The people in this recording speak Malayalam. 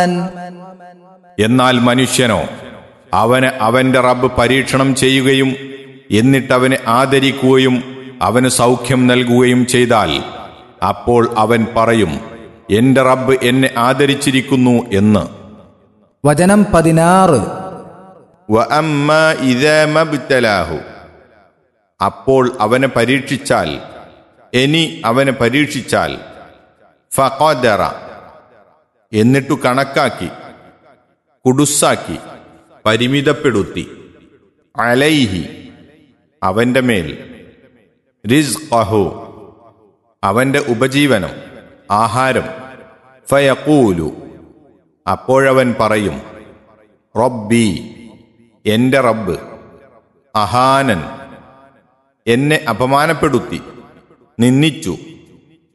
എന്നാൽ മനുഷ്യനോ അവന് അവന്റെ റബ്ബ് പരീക്ഷണം ചെയ്യുകയും എന്നിട്ടവനെ ആദരിക്കുകയും അവന് സൗഖ്യം നൽകുകയും ചെയ്താൽ അപ്പോൾ അവൻ പറയും എന്റെ റബ്ബ് എന്നെ ആദരിച്ചിരിക്കുന്നു എന്ന് വചനം പതിനാറ് വഅമ്മാ ഇദാ മബ്തലാഹു അപ്പോൾ അവനെ പരീക്ഷിച്ചാൽ ഇനി അവനെ പരീക്ഷിച്ചാൽ ഫഖദറ എന്നിട്ടു കണക്കാക്കി കുടുസാക്കി പരിമിതപ്പെടുത്തി അലൈഹി അവന്റെ മേൽ റിസ്ഖഹു അവന്റെ ഉപജീവനം ആഹാരം ഫയഖൂലു അപ്പോഴവൻ പറയും റബ്ബി എന്റെ റബ്ബ് അഹാനൻ എന്നെ അപമാനപ്പെടുത്തി നിന്ദിച്ചു